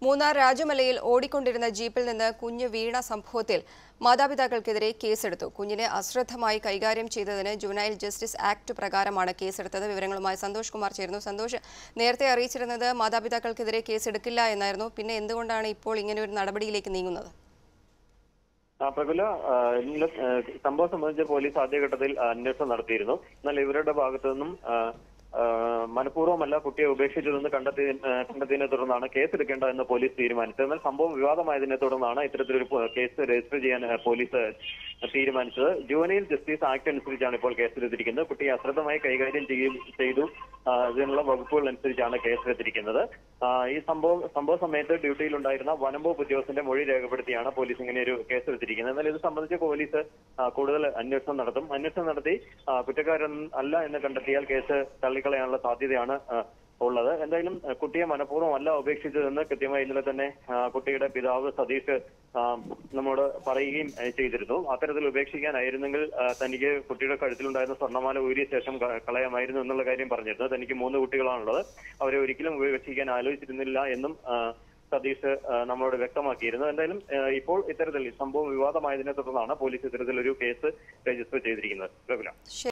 മൂന്നാർ രാജമലയിൽ ഓടിക്കൊണ്ടിരുന്ന ജീപ്പിൽ നിന്ന് കുഞ്ഞ് വീണ സംഭവത്തിൽ മാതാപിതാക്കൾക്കെതിരെ കേസെടുത്തു കുഞ്ഞിനെ അശ്രദ്ധമായി കൈകാര്യം ചെയ്തതിന് ജുവനൈൽ ജസ്റ്റിസ് ആക്ട് പ്രകാരമാണ് കേസെടുത്തത് വിവരങ്ങളുമായി സന്തോഷ് കുമാർ ചേരുന്നു സന്തോഷ് നേരത്തെ അറിയിച്ചിരുന്നത് മാതാപിതാക്കൾക്കെതിരെ കേസെടുക്കില്ല എന്നായിരുന്നു പിന്നെ എന്തുകൊണ്ടാണ് ഇപ്പോൾ ഇങ്ങനെ ഒരു നടപടിയിലേക്ക് നീങ്ങുന്നത് ആ, പ്രഫുല്ല ആ, ഇന്നലെ ആ, സംഭവം സംബന്ധിച്ച് പോലീസ് ആദ്യഘട്ടത്തിൽ അന്വേഷണം നടത്തിയിരുന്നു എന്നാൽ ഇവരുടെ ഭാഗത്തു നിന്നും ആ, ആ, മനഃപൂർവ്വമല്ല കുട്ടിയെ ഉപേക്ഷിച്ചതെന്ന് കണ്ടെത്തി ആ, കണ്ടെത്തിയതിനെ തുടർന്നാണ് കേസ് എടുക്കേണ്ടതെന്ന് പോലീസ് തീരുമാനിച്ചത് എന്നാൽ സംഭവം വിവാദമായതിനെ തുടർന്നാണ് ഇത്തരത്തിലൊരു പോ- കേസ് രജിസ്റ്റർ ചെയ്യാൻ ആ, പോലീസ് തീരുമാനിച്ചത് ജുവനൈൽ ജസ്റ്റിസ് ആക്ട് അനുസരിച്ചാണ് ഇപ്പോൾ കേസെടുത്തിരിക്കുന്നത് കുട്ടിയെ അശ്രദ്ധമായി കൈകാര്യം ചെയ്യും ചെയ്തു ആ, ഇതിനുള്ള വകുപ്പുകൾ അനുസരിച്ചാണ് കേസെടുത്തിരിക്കുന്നത് ആ, ഈ സംഭവം സംഭവ സമയത്ത് ഡ്യൂട്ടിയിലുണ്ടായിരുന്ന വനംവകുപ്പ് ഉദ്യോഗസ്ഥന്റെ മൊഴി രേഖപ്പെടുത്തിയാണ് പോലീസ് ഇങ്ങനെ ഒരു കേസ് എടുത്തിരിക്കുന്നത് എന്നാൽ ഇത് സംബന്ധിച്ച് പോലീസ് ആ, കൂടുതൽ അന്വേഷണം നടത്തും അന്വേഷണം നടത്തി ആ, കുറ്റക്കാരൻ അല്ല എന്ന് കണ്ടെത്തിയാൽ കേസ് തള്ളിക്കളയാനുള്ള സാധ്യതയാണ് ആ, ഉള്ളത് എന്തായാലും ആ, കുട്ടിയെ മനഃപൂർവ്വം അല്ല ഉപേക്ഷിച്ചതെന്ന് കൃത്യമായി ഇന്നലെ തന്നെ ആ, കുട്ടിയുടെ പിതാവ് സതീഷ് ആ, നമ്മോട് പറയുകയും ആ, ചെയ്തിരുന്നു അത്തരത്തിൽ ഉപേക്ഷിക്കാനായിരുന്നെങ്കിൽ ആ, തനിക്ക് കുട്ടിയുടെ കഴുത്തിലുണ്ടായിരുന്ന സ്വർണ്ണമാല ഊരിയ ശേഷം ക- കളയാമായിരുന്നു എന്നുള്ള കാര്യം പറഞ്ഞിരുന്നു തനിക്ക് മൂന്ന് കുട്ടികളാണുള്ളത് അവരെ ഒരിക്കലും ഉപേക്ഷിക്കാൻ ആലോചിച്ചിരുന്നില്ല എന്നും ആ, സതീഷ് ആ, നമ്മളോട് വ്യക്തമാക്കിയിരുന്നു എന്തായാലും ആ, ഇപ്പോൾ ഇത്തരത്തിൽ ഈ സംഭവം വിവാദമായതിനെ തുടർന്നാണ് പോലീസ് ഇത്തരത്തിലൊരു കേസ് രജിസ്റ്റർ ചെയ്തിരിക്കുന്നത് പ്രബല